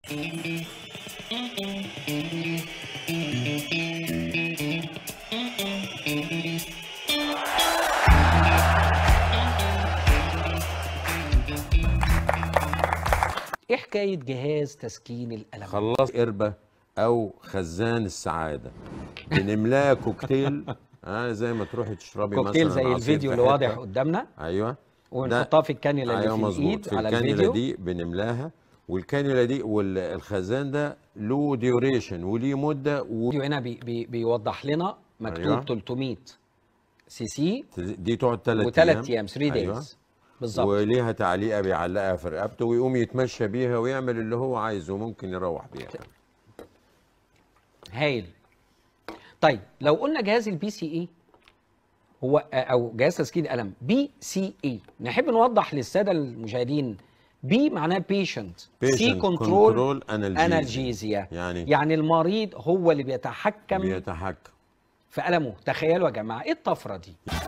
ايه حكايه جهاز تسكين الالم خلص قربة او خزان السعادة بنملاه كوكتيل اه زي ما تروحي تشربي كوكتيل مثلا زي عصير الفيديو في اللي واضح حتة. قدامنا ايوه ونحطها في الكانيولا اللي ايوه في مظبوط الايد في على الكانيولا الفيديو دي بنملاها والكانيولا دي والخزان ده له ديوريشن وليه مده و... الفيديو هنا بي بي بيوضح لنا مكتوب أيوة. 300 سي سي دي تقعد ثلاث وثلاث ايام 3 أيوة. دايز بالظبط وليها تعليقه بيعلقها في رقبته ويقوم يتمشى بيها ويعمل اللي هو عايزه ممكن يروح بيها هايل طيب لو قلنا جهاز البي سي اي هو او جهاز تسكين الالم بي سي اي نحب نوضح للساده المشاهدين بي معناه بيشنت سي Patient كنترول control analgesia. انالجيزيا يعني يعني المريض هو اللي بيتحكم بيتحكم في المه تخيلوا يا جماعه ايه الطفره دي